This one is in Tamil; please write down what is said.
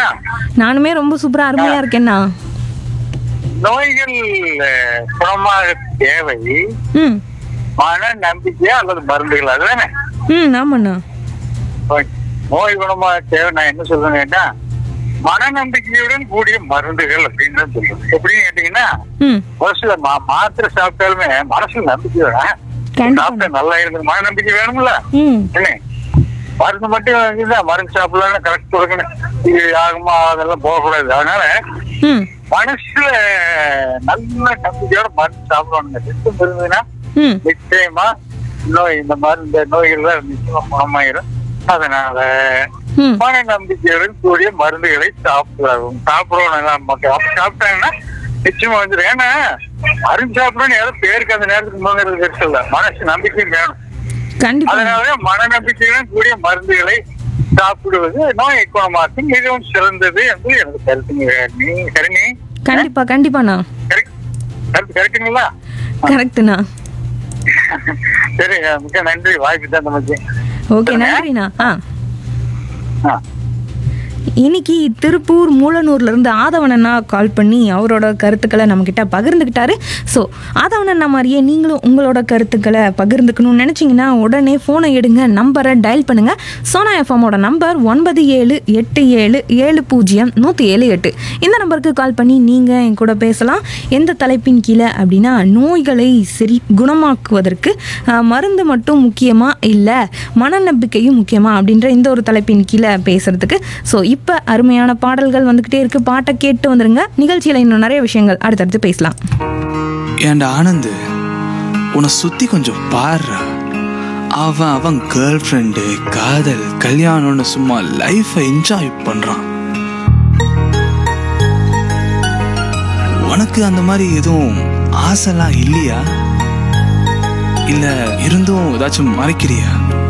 நானுமே ரொம்ப சூப்பரா அருமையா இருக்கேண்ணா நோய்கள் அஹ், குணமாக தேவை ம் மன நம்பிக்கையா அல்லது மருந்துகள் அதுதானே ம் ஆமாண்ணா ஓகே. நோய் குணமாக தேவை நான் என்ன சொல்றேன்னா மன நம்பிக்கையுடன் கூடிய மருந்துகள் அப்படின்னு தான் சொல்றேன் எப்படின்னு கேட்டீங்கன்னா ம் ஒரு சில மா- மாத்திரை சாப்பிட்டாலுமே மனசுல நம்பிக்கை வேணும் கண்டிப்பா சாப்பிட்டா நல்லா இருக்கு மன நம்பிக்கை வேணும்ல ம் என்ன மருந்து மட்டும் இதுதான் மருந்து சாப்பிடலாம் கரெக்ட் கொடுக்கணும் இது ஆகுமா அதெல்லாம் போகக்கூடாது அதனால ம் மனசுல நல்ல நம்பிக்கையோட மருந்து சாப்பிடணுங்க சிஸ்டம் இருந்ததுன்னா ம் நிச்சயமா நோய் இந்த மாதிரி இந்த நோய்கள் நிச்சயமா குணமாயிரும் அதனால ம் மன நம்பிக்கையுடன் கூடிய மருந்துகளை சாப்பிடணும் சாப்பிடணும் நமக்கு அப்படி சாப்பிட்டாங்கன்னா நிச்சயமா வந்துடும் ஏன்னா மருந்து சாப்பிடணும்னு ஏதோ பேருக்கு அந்த நேரத்துக்கு முன்னுறது பெருசு இல்ல மனசு நம்பிக்கை வேணும் கண்டிப்பா அதனால மன நம்பிக்கையுடன் கூடிய மருந்துகளை சாப்பிடுவது நோய் குணமாக்கு மிகவும் சிறந்தது என்று எனக்கு கருத்துங்க நீ சரிங்க கண்டிப்பா கண்டிப்பாண்ணா கரெக்ட் கருத்து கரெக்டுங்களா கரெக்டுண்ணா சரி மிக்க நன்றி வாய்ப்பு தான் நமக்கு ஓகே நன்றிண்ணா ஆ ஆ இன்னைக்கு திருப்பூர் மூலனூர்ல இருந்து ஆதவனண்ணா கால் பண்ணி அவரோட கருத்துக்களை நம்மக்கிட்ட பகிர்ந்துக்கிட்டாரு ஸோ ஆதவனண்ணா மாதிரியே நீங்களும் உங்களோட கருத்துக்களை பகிர்ந்துக்கணும்னு நினச்சிங்கன்னா உடனே ஃபோனை எடுங்க நம்பரை டயல் பண்ணுங்க சோனா எஃப்எம்மோட நம்பர் ஒன்பது ஏழு எட்டு ஏழு ஏழு பூஜ்ஜியம் நூற்றி ஏழு எட்டு இந்த நம்பருக்கு கால் பண்ணி நீங்கள் என் கூட பேசலாம் எந்த தலைப்பின் கீழே அப்படின்னா நோய்களை சரி குணமாக்குவதற்கு அஹ், மருந்து மட்டும் முக்கியமா இல்லை மனநம்பிக்கையும் முக்கியமா அப்படின்ற இந்த ஒரு தலைப்பின் கீழே பேசுறதுக்கு ஸோ இப்போ அருமையான பாடல்கள் வந்துக்கிட்டே இருக்கு பாட்டை கேட்டு வந்துருங்க நிகழ்ச்சியில் இன்னும் நிறைய விஷயங்கள் அடுத்தடுத்து பேசலாம் ஏன்டா ஆனந்து உன்னை சுத்தி கொஞ்சம் பாருடா அவன் அவன் கேர்ள் ஃப்ரெண்டு காதல் கல்யாணம்னு சும்மா லைஃபை என்ஜாய் பண்றான் உனக்கு அந்த மாதிரி எதுவும் ஆசைலாம் இல்லையா இல்ல இருந்தும் ஏதாச்சும் மறைக்கிறியா